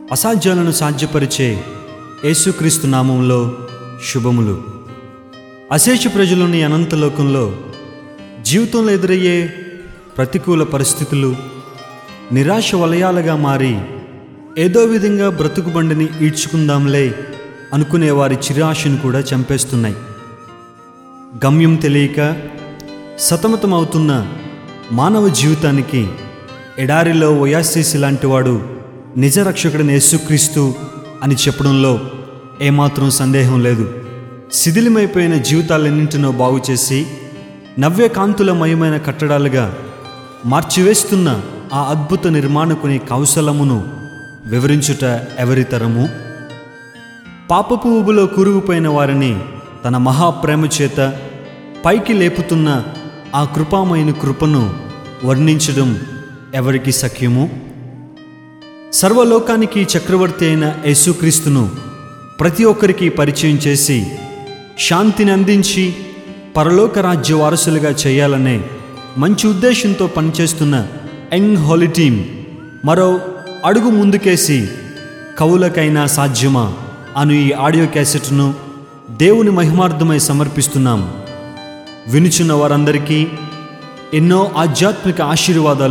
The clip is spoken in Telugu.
అసాధ్యాలను సాధ్యపరిచే యేసుక్రీస్తు నామంలో శుభములు అశేష ప్రజలోని అనంత లోకంలో జీవితంలో ఎదురయ్యే ప్రతికూల పరిస్థితులు నిరాశ వలయాలుగా మారి ఏదో విధంగా బ్రతుకు బండిని ఈడ్చుకుందాంలే అనుకునే వారి చిరాశను కూడా చంపేస్తున్నాయి గమ్యం తెలియక సతమతమవుతున్న మానవ జీవితానికి ఎడారిలో ఒయాసిసి లాంటివాడు నిజ రక్షకుడిని యేసుక్రీస్తు అని చెప్పడంలో ఏమాత్రం సందేహం లేదు శిథిలమైపోయిన జీవితాలన్నింటినో బాగు చేసి నవ్య కాంతులమయమైన కట్టడాలుగా మార్చివేస్తున్న ఆ అద్భుత నిర్మాణకుని కౌశలమును వివరించుట ఎవరితరము పాపపు ఊబులో కూరుకుపోయిన వారిని తన మహాప్రేమ చేత పైకి లేపుతున్న ఆ కృపామయని కృపను వర్ణించడం ఎవరికి సఖ్యము సర్వలోకానికి చక్రవర్తి అయిన యేసుక్రీస్తును ప్రతి ఒక్కరికి పరిచయం చేసి శాంతిని అందించి పరలోక రాజ్య వారసులుగా చేయాలనే మంచి ఉద్దేశంతో పనిచేస్తున్న యంగ్ హోలీ టీమ్ మరో అడుగు ముందుకేసి కవులకైనా సాధ్యమా అను ఈ ఆడియో క్యాసెట్ను దేవుని మహిమార్థమై సమర్పిస్తున్నాం వినుచున్న వారందరికీ ఎన్నో ఆధ్యాత్మిక ఆశీర్వాదాలు